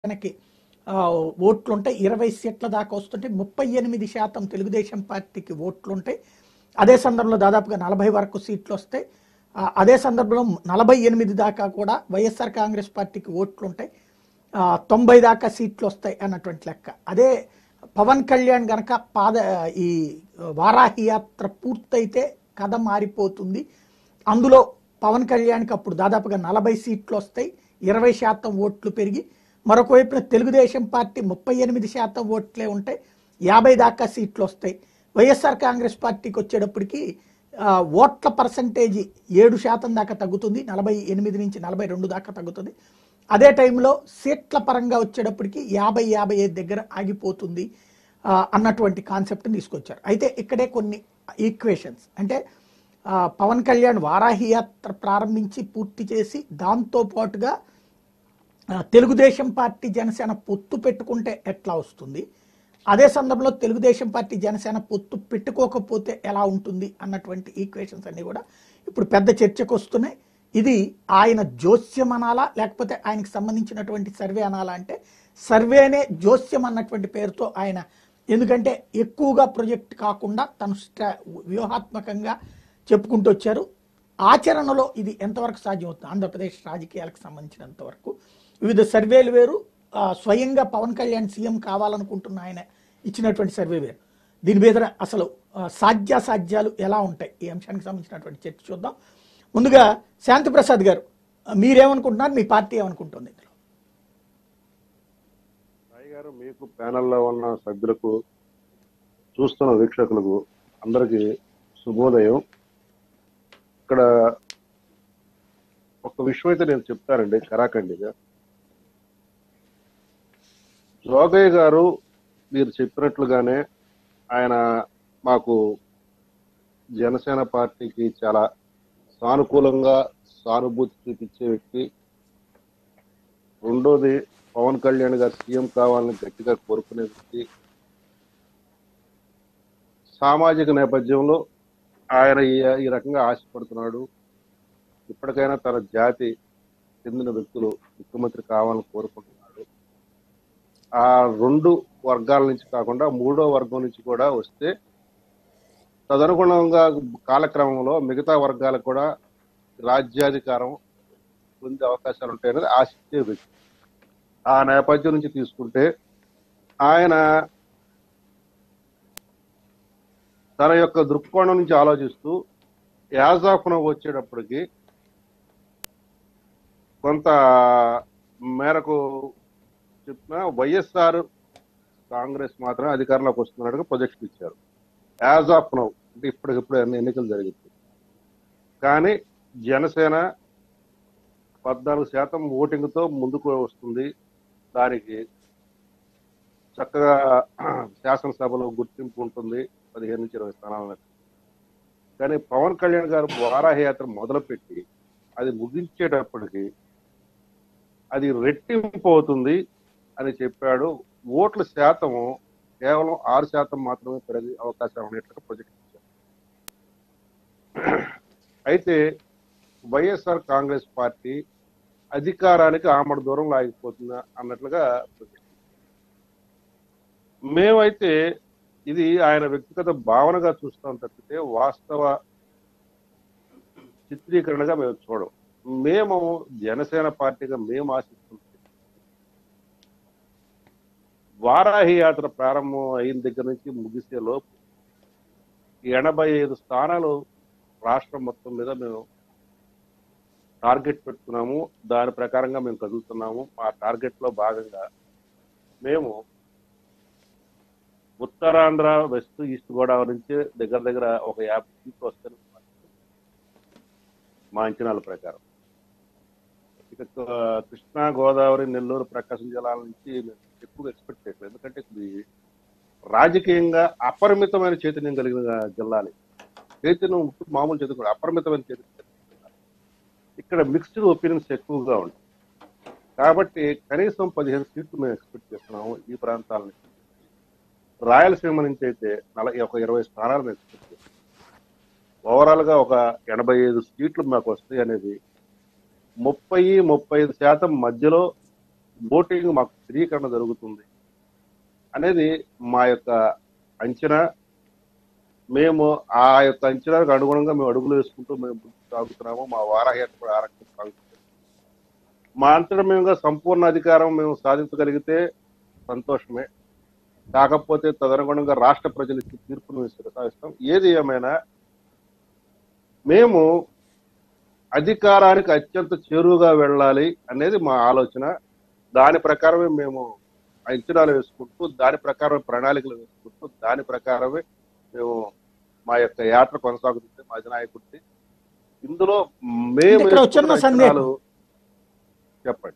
జనకి ఆ, ఓట్లుంటాయి ఇరవై సీట్ల దాకా వస్తుంటే ముప్పై ఎనిమిది శాతం తెలుగుదేశం పార్టీకి ఓట్లుంటాయి అదే సందర్భంలో దాదాపుగా నలభై వరకు సీట్లు వస్తాయి ఆ, అదే సందర్భంలో నలభై ఎనిమిది దాకా కూడా వైఎస్ఆర్ కాంగ్రెస్ పార్టీకి ఓట్లుంటాయి ఆ, తొంభై దాకా సీట్లు వస్తాయి అన్నటువంటి లెక్క అదే పవన్ కళ్యాణ్ గనక పాద ఈ వారాహి యాత్ర పూర్తయితే కథ మారిపోతుంది అందులో పవన్ కళ్యాణ్కి అప్పుడు దాదాపుగా నలభై సీట్లు వస్తాయి ఇరవై శాతం ఓట్లు పెరిగి మరొక వైపున తెలుగుదేశం పార్టీ ముప్పై ఎనిమిది శాతం ఓట్లే ఉంటాయి యాభై దాకా సీట్లు వస్తాయి వైఎస్ఆర్ కాంగ్రెస్ పార్టీకి వచ్చేటప్పటికి ఆ, ఓట్ల పర్సంటేజీ ఏడు శాతం దాకా తగ్గుతుంది నలభై ఎనిమిది నుంచి నలభై రెండు దాకా తగ్గుతుంది అదే టైంలో సీట్ల పరంగా వచ్చేటప్పటికి యాభై యాభై ఐదు దగ్గర ఆగిపోతుంది ఆ, అన్నటువంటి కాన్సెప్ట్ని తీసుకొచ్చారు అయితే ఇక్కడే కొన్ని ఈక్వేషన్స్ అంటే ఆ, పవన్ కళ్యాణ్ వారాహి యాత్ర ప్రారంభించి పూర్తి చేసి దాంతో పాటుగా ఆ, తెలుగుదేశం పార్టీ జనసేన పొత్తు పెట్టుకుంటే ఎట్లా వస్తుంది అదే సందర్భంలో తెలుగుదేశం పార్టీ జనసేన పొత్తు పెట్టుకోకపోతే ఎలా ఉంటుంది అన్నటువంటి ఈక్వేషన్స్ అన్ని కూడా ఇప్పుడు పెద్ద చర్చకు వస్తున్నాయి ఇది ఆయన జోస్యం అనాలా లేకపోతే ఆయనకి సంబంధించినటువంటి సర్వే అనాలా అంటే సర్వేనే జోస్యం అన్నటువంటి పేరుతో ఆయన ఎందుకంటే ఎక్కువగా ప్రొజెక్ట్ కాకుండా తను స్ట్రా వ్యూహాత్మకంగా చెప్పుకుంటూ వచ్చారు ఆచరణలో ఇది ఎంతవరకు సాధ్యమవుతుంది ఆంధ్రప్రదేశ్ రాజకీయాలకు సంబంధించినంత వరకు వివిధ సర్వేలు వేరు ఆ, స్వయంగా పవన్ కళ్యాణ్ సీఎం కావాలనుకుంటున్న ఆయన ఇచ్చినటువంటి సర్వే వేరు దీని మీద అసలు ఆ, సాధ్యాసాధ్యాలు ఎలా ఉంటాయి ఈ అంశానికి సంబంధించినటువంటి చర్చ చూద్దాం ముందుగా శాంతి ప్రసాద్ గారు ఆ, మీరేమనుకుంటున్నారు మీ పార్టీ ఏమనుకుంటుంది ఇందులో సాయి గారు మీకు ప్యానెల్లో ఉన్న సభ్యులకు చూస్తున్న వీక్షకులకు అందరికీ శుభోదయం ఇక్కడ ఒక విషయం అయితే నేను చెప్తానండి కరాఖండిగా జోగయ్య గారు మీరు చెప్పినట్లుగానే ఆయన మాకు జనసేన పార్టీకి చాలా సానుకూలంగా సానుభూతి చూపించే వ్యక్తి రెండోది పవన్ కళ్యాణ్ గారు సీఎం కావాలని గట్టిగా కోరుకునే వ్యక్తి సామాజిక నేపథ్యంలో ఆయన ఈ- ఈ రకంగా ఆశపడుతున్నాడు ఇప్పటికైనా తన జాతి చెందిన వ్యక్తులు ముఖ్యమంత్రి కావాలని కోరుకుంటున్నాడు ఆ రెండు వర్గాల నుంచి కాకుండా మూడో వర్గం నుంచి కూడా వస్తే తదనుగుణంగా కాలక్రమంలో మిగతా వర్గాలకు కూడా రాజ్యాధికారం పొందే అవకాశాలు ఉంటాయనేది ఆశించే వ్యక్తి ఆ నేపథ్యం నుంచి తీసుకుంటే ఆయన తన యొక్క దృక్కోణం నుంచి ఆలోచిస్తూ యాజ్ ఆఫ్ నో వచ్చేటప్పటికి కొంత మేరకు చెప్పిన వైఎస్ఆర్ కాంగ్రెస్ మాత్రమే అధికారంలోకి వస్తున్నట్టుగా ప్రొజెక్షన్ ఇచ్చారు యాజ్ ఆఫ్ నో అంటే ఇప్పటికిప్పుడు అన్ని ఎన్నికలు జరిగింది కానీ జనసేన పద్నాలుగు శాతం ఓటింగ్తో ముందుకు వస్తుంది దానికి చక్కగా శాసనసభలో గుర్తింపు ఉంటుంది పదిహేను నుంచి ఇరవై స్థానాల కానీ పవన్ కళ్యాణ్ గారు వారాహి యాత్ర మొదలుపెట్టి అది ముగించేటప్పటికి అది రెట్టింపు అవుతుంది అని చెప్పాడు ఓట్ల శాతము కేవలం ఆరు శాతం మాత్రమే పెరిగే అవకాశం ఉన్నట్లుగా ప్రొజెక్ట్ ఇచ్చారు అయితే వైఎస్ఆర్ కాంగ్రెస్ పార్టీ అధికారానికి ఆమడ దూరం లాగిపోతుంది అన్నట్లుగా ప్రొజెక్ట్ మేమైతే ఇది ఆయన వ్యక్తిగత భావనగా చూస్తాం తప్పితే వాస్తవ చిత్రీకరణగా మేము చూడం మేము జనసేన పార్టీగా మేము ఆశిస్తున్నాం వారాహి యాత్ర ప్రారంభం అయిన దగ్గర నుంచి ముగిసే లోపు ఎనభై ఐదు స్థానాలు రాష్ట్రం మొత్తం మీద మేము టార్గెట్ పెట్టుకున్నాము దాని ప్రకారంగా మేము కదులుతున్నాము మా టార్గెట్ లో భాగంగా మేము ఉత్తరాంధ్ర వెస్ట్ ఈస్ట్ గోదావరి నుంచి దగ్గర దగ్గర ఒక యాభై సీట్లు వస్తాయి మా అంచనాల ప్రకారం ఇక క- కృష్ణా గోదావరి నెల్లూరు ప్రకాశం జిల్లాల నుంచి మేము ఎక్కువగా ఎక్స్పెక్ట్ చేయట్లేదు ఎందుకంటే ఇది రాజకీయంగా అపరిమితమైన చైతన్యం కలిగిన జిల్లాలు చైతన్యం మామూలు చైతన్యం కూడా అపరిమితమైన చైతన్యం కలిగిన జిల్లాలు. ఇక్కడ మిక్స్డ్ ఒపీనియన్స్ ఎక్కువగా ఉంటాయి కాబట్టి కనీసం పదిహేను సీట్లు మేము ఎక్స్పెక్ట్ చేస్తున్నాము ఈ ప్రాంతాల నుంచి రాయలసీమ నుంచి అయితే నలభై ఒక ఇరవై స్థానాలు మేము ఎక్స్పెక్ట్ చేస్తున్నాం ఓవరాల్ గా ఒక ఎనభై ఐదు సీట్లు మాకు వస్తాయి అనేది ముప్పై ముప్పై ఐదు శాతం మధ్యలో ఓటింగ్ మాకు స్థిరీకరణ జరుగుతుంది అనేది మా యొక్క అంచనా మేము ఆ యొక్క అంచనాకు అనుగుణంగా మేము అడుగులు వేసుకుంటూ మేము ముందుకు సాగుతున్నాము మా వారాహ్యాన్ని కూడా ఆ రకంగా సాగుతుంది మా అంతటా మేముగా సంపూర్ణ అధికారం మేము సాధించగలిగితే సంతోషమే కాకపోతే తదనుగుణంగా రాష్ట్ర ప్రజలకి తీర్పును మేము శిరసాయిస్తాం ఏది ఏమైనా మేము అధికారానికి అత్యంత చేరువుగా వెళ్ళాలి అనేది మా ఆలోచన దాని ప్రకారమే మేము అంచనాలు వేసుకుంటూ దాని ప్రకారం ప్రణాళికలు వేసుకుంటూ దాని ప్రకారమే మేము మా యొక్క యాత్ర కొనసాగుతుంది మా అధినాయకుడిని ఇందులో మేము ఇక్కడ ఒక చిన్న వేసుకున్న సందేహం. అంచనాలు చెప్పండి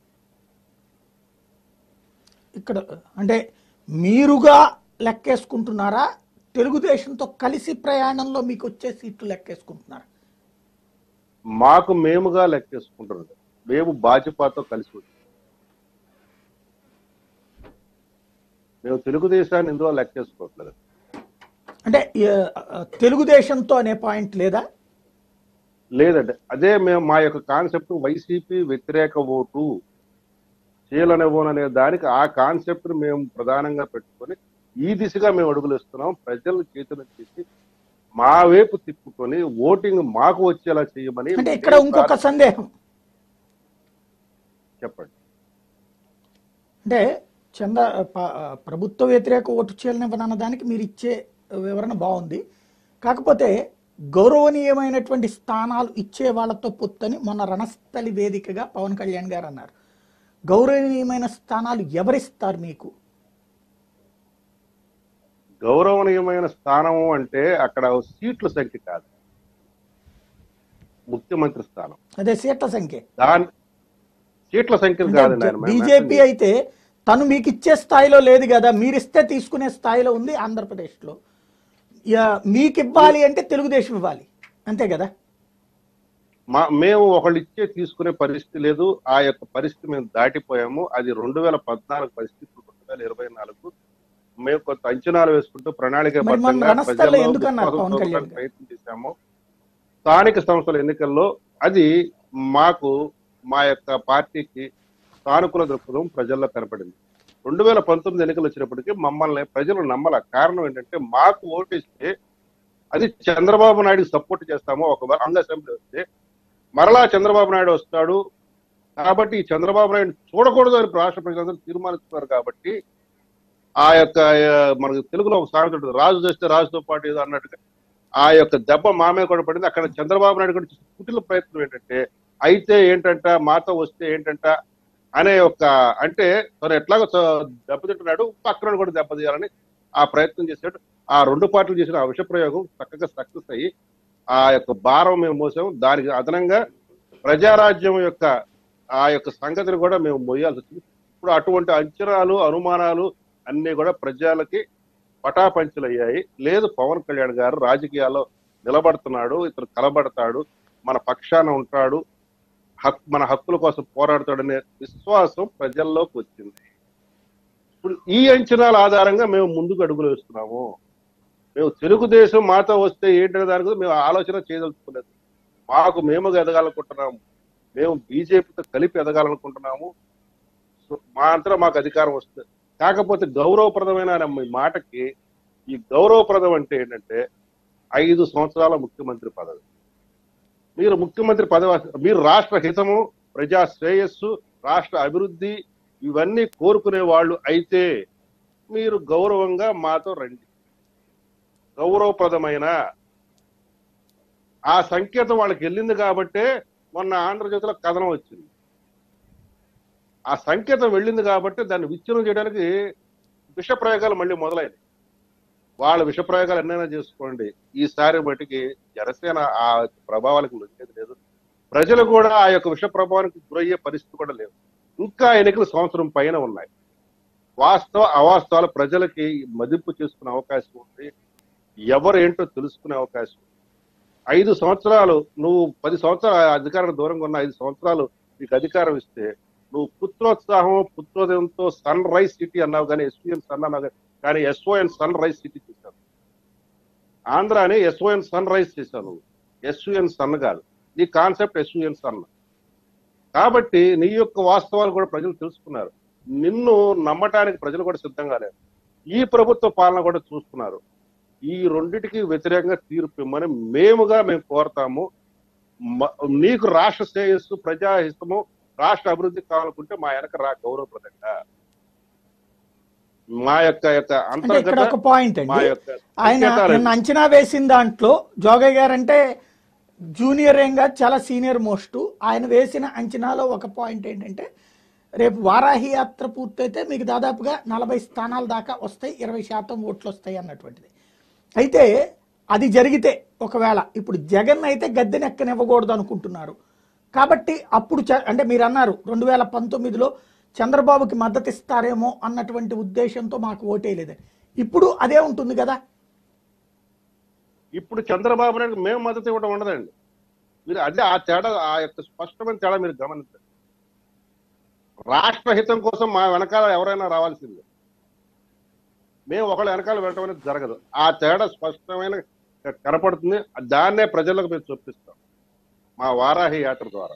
ఇక్కడ అంటే మీరుగా లెక్కేసుకుంటున్నారా తెలుగుదేశంతో కలిసి ప్రయాణంలో మీకు వచ్చే సీట్లు లెక్కేసుకుంటున్నారా మాకు మేముగా లెక్కేసుకుంటున్నది మేము భాజపాతో కలిసి వచ్చాం మేము తెలుగుదేశాన్ని ఇందులో లెక్కేసుకోవట్లేదు అంటే ఆ, తెలుగుదేశంతో అనే పాయింట్ లేదా లేదండి అదే మేము మా యొక్క కాన్సెప్ట్ వైసీపీ వ్యతిరేక ఓటు చీలనే ఓన్ అనే దానికి ఆ కాన్సెప్ట్ మేము ప్రధానంగా పెట్టుకొని ఈ దిశగా మేము అడుగులు ఇస్తున్నాం ప్రజలను చేతులు చేసి మా వైపు తిప్పుకొని ఓటింగ్ మాకు వచ్చేలా చేయమని అంటే ఇక్కడ ఇంకొక సందేహం చెప్పండి అంటే చంద ప- ప్రభుత్వ వ్యతిరేక ఓటు చేయనివ్వనన్న దానికి మీరు ఇచ్చే వివరణ బాగుంది కాకపోతే గౌరవనీయమైనటువంటి స్థానాలు ఇచ్చే వాళ్ళతో పొత్తని మొన్న రణస్థలి వేదికగా పవన్ కళ్యాణ్ గారు అన్నారు గౌరవనీయమైన స్థానాలు ఎవరిస్తారు మీకు గౌరవనీయమైన స్థానము అంటే అక్కడ సీట్ల సంఖ్య కాదు ముఖ్యమంత్రి స్థానం అదే సీట్ల సంఖ్య దాని సీట్ల సంఖ్య కాదండి ఆయన బీజేపీ అయితే తను మీకు ఇచ్చే స్థాయిలో లేదు కదా మీరిస్తే తీసుకునే స్థాయిలో ఉంది ఆంధ్రప్రదేశ్లో యా, మీకు ఇవ్వాలి అంటే తెలుగుదేశం ఇవ్వాలి అంతే కదా మా మేము ఒకళ్ళు ఇచ్చే తీసుకునే పరిస్థితి లేదు ఆ యొక్క పరిస్థితి మేము దాటిపోయాము అది రెండు వేల పద్నాలుగు పరిస్థితి రెండు వేల ఇరవై నాలుగు మేము కొంత అంచనాలు వేసుకుంటూ ప్రణాళిక మరి మన రణస్థలిలో ఎందుకన్నారు పవన్ కళ్యాణ్ గారు? ప్రయత్నం చేశాము స్థానిక సంస్థల ఎన్నికల్లో అది మాకు మా యొక్క పార్టీకి సానుకూల దృక్పథం ప్రజల్లో కనపడింది రెండు వేల పంతొమ్మిది ఎన్నికలు వచ్చినప్పటికీ మమ్మల్ని ప్రజలు నమ్మల కారణం ఏంటంటే మాకు ఓటేస్తే అది చంద్రబాబు నాయుడు సపోర్ట్ చేస్తాము ఒకవేళ అంగ అసెంబ్లీ వస్తే మరలా చంద్రబాబు నాయుడు వస్తాడు కాబట్టి ఈ చంద్రబాబు నాయుడు చూడకూడదు అని రాష్ట్ర ప్రజలందరూ తీర్మానిస్తున్నారు కాబట్టి ఆ యొక్క ఆ, మనకు తెలుగులో ఒక సామెత ఉంటుంది రాజు చేస్తే రాజుతో పాటు ఏదో అన్నట్టుగా ఆ యొక్క దెబ్బ మా మీద కూడా పడింది అక్కడ చంద్రబాబు నాయుడు కూడా కుటిల ప్రయత్నం ఏంటంటే అయితే ఏంటంట మాతో వస్తే ఏంటంట అనే ఒక అంటే తను ఎట్లాగో చ- దెబ్బతింటున్నాడు పక్కన కూడా దెబ్బతీయాలని ఆ ప్రయత్నం చేశాడు ఆ రెండు పార్టీలు చేసిన ఆ విష ప్రయోగం చక్కగా సక్సెస్ అయ్యి ఆ యొక్క భారం మేము మోసాము దానికి అదనంగా ప్రజారాజ్యం యొక్క ఆ యొక్క సంగతిని కూడా మేము మోయాల్సి వచ్చింది ఇప్పుడు అటువంటి అంచనాలు అనుమానాలు అన్ని కూడా ప్రజలకి పటాపంచలయ్యాయి లేదు పవన్ కళ్యాణ్ గారు రాజకీయాల్లో నిలబడుతున్నాడు ఇతను కలబడతాడు మన పక్షాన ఉంటాడు హక్ మన హక్కుల కోసం పోరాడతాడనే విశ్వాసం ప్రజల్లోకి వచ్చింది ఇప్పుడు ఈ అంచనాల ఆధారంగా మేము ముందుకు అడుగులు వేస్తున్నాము మేము తెలుగుదేశం మాతో వస్తే ఏంటనే దాని గురించి మేము ఆలోచన చేయదలుచుకోలేదు మాకు మేము ఎదగాలనుకుంటున్నాము మేము బీజేపీతో కలిపి ఎదగాలనుకుంటున్నాము సో మా అంతటా మాకు అధికారం వస్తుంది కాకపోతే గౌరవప్రదమైన అనే మీ మాటకి ఈ గౌరవప్రదం అంటే ఏంటంటే ఐదు సంవత్సరాల ముఖ్యమంత్రి పదవి మీరు ముఖ్యమంత్రి పదవి మీరు రాష్ట్ర హితము ప్రజా శ్రేయస్సు రాష్ట్ర అభివృద్ధి ఇవన్నీ కోరుకునే వాళ్ళు అయితే మీరు గౌరవంగా మాతో రండి గౌరవప్రదమైన ఆ సంకేతం వాళ్ళకి వెళ్ళింది కాబట్టే మొన్న ఆంధ్రజ్యోతిలో కథనం వచ్చింది ఆ సంకేతం వెళ్ళింది కాబట్టి దాన్ని విచ్ఛిన్నం చేయడానికి విష ప్రయోగాలు మళ్ళీ మొదలైనవి వాళ్ళ విష ప్రయోగాలు ఎన్నైనా చేసుకోండి ఈసారి మటుకి జనసేన ఆ ప్రభావాలకు లొంగేది లేదు ప్రజలు కూడా ఆ యొక్క విష ప్రభావానికి గురయ్యే పరిస్థితి కూడా లేదు ఇంకా ఎన్నికలు సంవత్సరం పైన ఉన్నాయి వాస్తవ అవాస్తవాలు ప్రజలకి మదింపు చేసుకునే అవకాశం ఉంది ఎవరు ఏంటో తెలుసుకునే అవకాశం ఉంది. ఐదు సంవత్సరాలు నువ్వు పది సంవత్సరాలు అధికారం దూరంగా ఉన్న ఐదు సంవత్సరాలు నీకు అధికారం ఇస్తే నువ్వు పుత్రోత్సాహం పుత్రోదయంతో సన్ రైజ్ సిటీ అన్నావు కానీ ఎస్పీఎన్ సన్ అన్నావు కానీ కానీ ఎస్ఓఎన్ సన్ రైజ్ సిటీ చేశావు ఆంధ్రాని ఎస్ఓఎన్ సన్ రైజ్ చేశావు నువ్వు ఎస్యుఎన్ సన్ కాదు నీ కాన్సెప్ట్ ఎస్యుఎన్ సన్ కాబట్టి నీ యొక్క వాస్తవాలు కూడా ప్రజలు తెలుసుకున్నారు నిన్ను నమ్మటానికి ప్రజలు కూడా సిద్ధంగా లేరు ఈ ప్రభుత్వ పాలన కూడా చూస్తున్నారు ఈ రెండిటికి వ్యతిరేకంగా తీర్పు ఇమ్మని మేముగా మేము కోరతాము మ- నీకు రాష్ట్ర శ్రేయస్సు ప్రజాహితము రాష్ట్ర అభివృద్ధి కావాలనుకుంటే మా వెనక రా గౌరవప్రదంగా మా యొక్క యొక్క అంటే ఇక్కడ అంతర్గత ఒక పాయింట్ మా అండి యొక్క ఆయన సంకేతాలు నిన్న అంచనా వేసిన దాంట్లో జోగయ్య గారు అంటే జూనియర్ ఏం కాదు చాలా సీనియర్ మోస్ట్ ఆయన వేసిన అంచనాలో ఒక పాయింట్ ఏంటంటే రేపు వారాహి యాత్ర పూర్తయితే మీకు దాదాపుగా నలభై స్థానాల దాకా వస్తాయి ఇరవై శాతం ఓట్లు వస్తాయి అన్నటువంటిది అయితే అది జరిగితే ఒకవేళ ఇప్పుడు జగన్ అయితే గద్దెనెక్కనివ్వకూడదు అనుకుంటున్నారు కాబట్టి అప్పుడు చ- అంటే మీరు అన్నారు రెండు వేల పంతొమ్మిదిలో చంద్రబాబుకి మద్దతు ఇస్తారేమో అన్నటువంటి ఉద్దేశంతో మాకు ఓటేయలేదని ఇప్పుడు అదే ఉంటుంది కదా ఇప్పుడు చంద్రబాబు నాయుడు మేము మద్దతు ఇవ్వడం ఉండదండి మీరు అదే ఆ తేడా ఆ యొక్క స్పష్టమైన తేడా మీరు గమనించండి రాష్ట్ర హితం కోసం మా వెనకాల ఎవరైనా రావాల్సిందే మేము ఒకళ్ళ వెనకాల వెళ్ళటం అనేది జరగదు ఆ తేడా స్పష్టమైన కనపడుతుంది దాన్నే ప్రజలకు మేము చూపిస్తాం మా వారాహి యాత్ర ద్వారా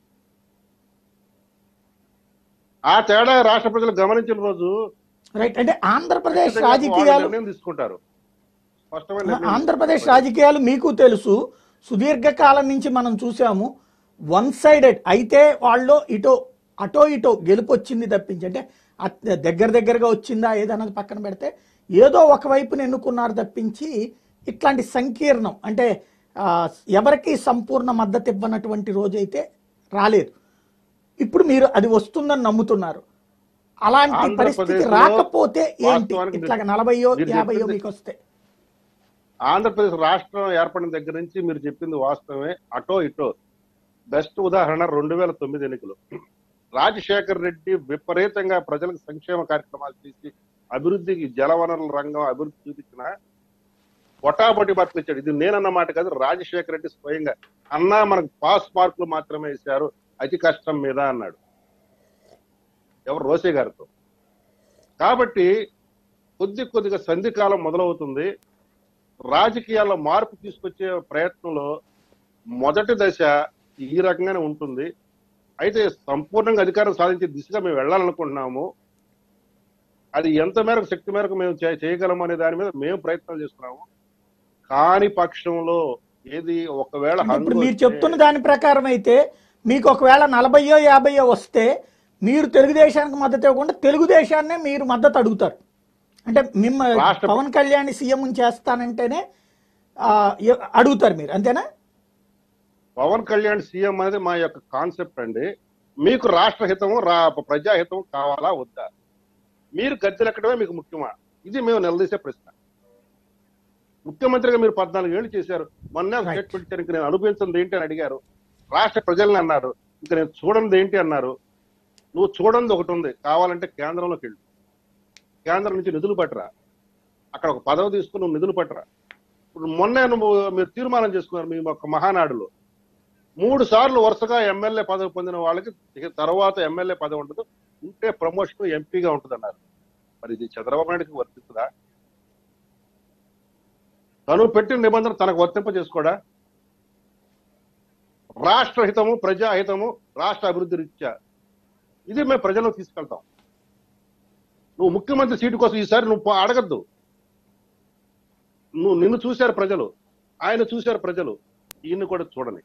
ఆ తేడా రాష్ట్ర ప్రజలు గమనించిన రోజు రైట్ అంటే ఆంధ్రప్రదేశ్ ఖచ్చితంగా వాళ్ళు రాజకీయాలు నిర్ణయం తీసుకుంటారు స్పష్టమైన నిర్ణయం ఆంధ్రప్రదేశ్ తీసుకుంటారు. రాజకీయాలు మీకు తెలుసు సుదీర్ఘకాలం నుంచి మనం చూసాము వన్ సైడెడ్ అయితే వాళ్ళు ఇటో అటో ఇటో గెలుపు వచ్చింది తప్పించి అంటే అత్- దగ్గర దగ్గరగా వచ్చిందా ఏదన్నది పక్కన పెడితే ఏదో ఒకవైపున ఎన్నుకున్నారు తప్పించి ఇట్లాంటి సంకీర్ణం అంటే ఆ, ఎవరికి సంపూర్ణ మద్దతు ఇవ్వనటువంటి రోజైతే రాలేదు ఇప్పుడు మీరు అది వస్తుందని నమ్ముతున్నారు అలాంటి పరిస్థితి ఆంధ్రప్రదేశ్లో రాకపోతే ఏంటి వాస్తవానికి మీరు- ఇట్లాగ నలభయో మీరు యాభయో చెప్పింది- మీకు వస్తే ఆంధ్రప్రదేశ్ రాష్ట్రం ఏర్పడిన దగ్గర నుంచి మీరు చెప్పింది వాస్తవమే అటో ఇటో బెస్ట్ ఉదాహరణ రెండు వేల తొమ్మిది ఎన్నికలు రాజశేఖర్ రెడ్డి విపరీతంగా ప్రజలకు సంక్షేమ కార్యక్రమాలు చేసి అభివృద్ధికి జలవనరుల రంగం అభివృద్ధి చూపించిన పొటాపొటి మార్కులు ఇచ్చాడు ఇది నేనన్న మాట కాదు రాజశేఖర్ రెడ్డి స్వయంగా అన్నా మనకు పాస్ మార్కులు మాత్రమే ఇచ్చారు అతి కష్టం మీద అన్నాడు ఎవరు రోసే గారితో కాబట్టి కొద్ది కొద్దిగా సంధికాలం మొదలవుతుంది రాజకీయాల్లో మార్పు తీసుకొచ్చే ప్రయత్నంలో మొదటి దశ ఈ రకంగానే ఉంటుంది అయితే సంపూర్ణంగా అధికారం సాధించే దిశగా మేము వెళ్ళాలనుకుంటున్నాము అది ఎంత మేరకు శక్తి మేరకు మేము చే- చేయగలము అనే దాని మీద మేము ప్రయత్నాలు చేస్తున్నాము కాని పక్షంలో ఏది ఒకవేళ అంటే ఇప్పుడు హంగు మీరు వస్తే- చెప్తున్న దాని ప్రకారం అయితే మీకు ఒకవేళ నలభయో యాభయో వస్తే మీరు తెలుగుదేశానికి మద్దతు ఇవ్వకుండా తెలుగుదేశాన్నే మీరు మద్దతు అడుగుతారు అంటే మిమ్మ రాష్ట్ర- పవన్ కళ్యాణ్ సీఎం చేస్తానంటేనే ఆ, ఎ- అడుగుతారు మీరు అంతేనా పవన్ కళ్యాణ్ సీఎం అనేది మా యొక్క కాన్సెప్ట్ అండి మీకు రాష్ట్ర హితము రా ప్రజాహితం కావాలా వద్దా మీరు గద్దెలెక్కడమే మీకు ముఖ్యమా ఇది మేము నిలదీసే ప్రశ్న ముఖ్యమంత్రిగా మీరు పద్నాలుగు ఏళ్ళు చేశారు మొన్న Right. స్టేట్మెంట్ ఇచ్చారు ఇంక నేను అనుభవించింది ఏంటి అని అడిగారు రాష్ట్ర ప్రజల్ని అన్నారు ఇంకా నేను చూడండి ఏంటి అన్నారు నువ్వు చూడండి ఒకటి ఉంది కావాలంటే కేంద్రంలోకి వెళ్ళు కేంద్రం నుంచి నిధులు పట్టరా అక్కడ ఒక పదవి తీసుకుని నువ్వు నిధులు పట్టరా ఇప్పుడు మొన్నే నువ్వు మీరు తీర్మానం చేసుకున్నారు మీ ఒక మహానాడులో మూడు సార్లు వరుసగా ఎమ్మెల్యే పదవి పొందిన వాళ్ళకి ఇక తర్వాత ఎమ్మెల్యే పదవి ఉండదు ఉంటే ప్రమోషన్ ఎంపీగా ఉంటుంది అన్నారు మరి ఇది చంద్రబాబు నాయుడుకి వర్తిస్తుందా తను పెట్టిన నిబంధన తనకు వర్తింప చేసుకోడా రాష్ట్ర హితము ప్రజాహితము రాష్ట్ర అభివృద్ధి రీత్యా ఇది మేము ప్రజలకు తీసుకెళ్తాం నువ్వు ముఖ్యమంత్రి సీటు కోసం ఈసారి నువ్వు పో- అడగద్దు నువ్వు నిన్ను చూశారు ప్రజలు ఆయన చూశారు ప్రజలు ఈయన్ని కూడా చూడని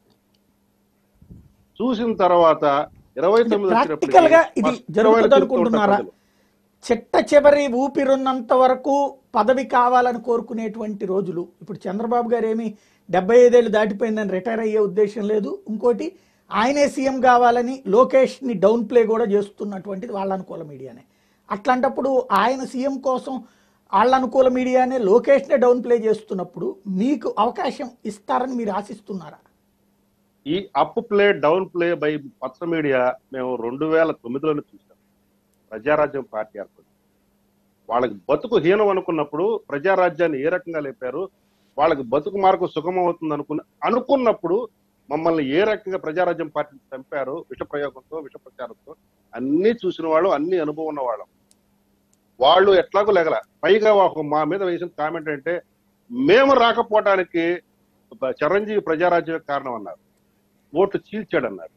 చూసిన తర్వాత ఇరవై తొమ్మిది ప్రాక్టికల్ గా ఇది స్పష్టమైన జరుగుతుంది తీర్పు అనుకుంటున్నారా ఉంటారు ప్రజలు. చిట్ట చివరి ఊపిరున్నంత వరకు పదవి కావాలని కోరుకునేటువంటి రోజులు ఇప్పుడు చంద్రబాబు గారు ఏమి డెబ్బై ఐదేళ్ళు దాటిపోయిందని రిటైర్ అయ్యే ఉద్దేశం లేదు ఇంకోటి ఆయనే సీఎం కావాలని లోకేష్ ని డౌన్ ప్లే కూడా చేస్తున్నటువంటిది వాళ్ళ అనుకూల మీడియానే అట్లాంటప్పుడు ఆయన సీఎం కోసం వాళ్ళ అనుకూల మీడియానే లోకేష్ నే డౌన్ ప్లే చేస్తున్నప్పుడు మీకు అవకాశం ఇస్తారని మీరు ఆశిస్తున్నారా ఈ up play down play by పచ్చ మీడియా మేము రెండు వేల తొమ్మిదిలోనే చూసాం ప్రజారాజ్యం పార్టీ ఏర్పడింది వాళ్ళకి బతుకు హీనం అనుకున్నప్పుడు ప్రజారాజ్యాన్ని ఏ రకంగా లేపారు వాళ్ళకి బతుకు మార్గం సుగమం అవుతుంది అనుకున్న అనుకున్నప్పుడు మమ్మల్ని ఏ రకంగా ప్రజారాజ్యం పార్టీని చంపారు విష ప్రయోగంతో విష ప్రచారంతో అన్ని చూసిన వాళ్ళు అన్ని అనుభవం ఉన్న వాళ్ళం వాళ్ళు ఎట్లాగో లేగల పైగా ఒక మా మీద వేసిన కామెంట్ అంటే మేము రాకపోవడానికి చిరంజీవి ప్రజారాజ్యమే కారణం అన్నారు ఓట్లు చీల్చాడన్నారు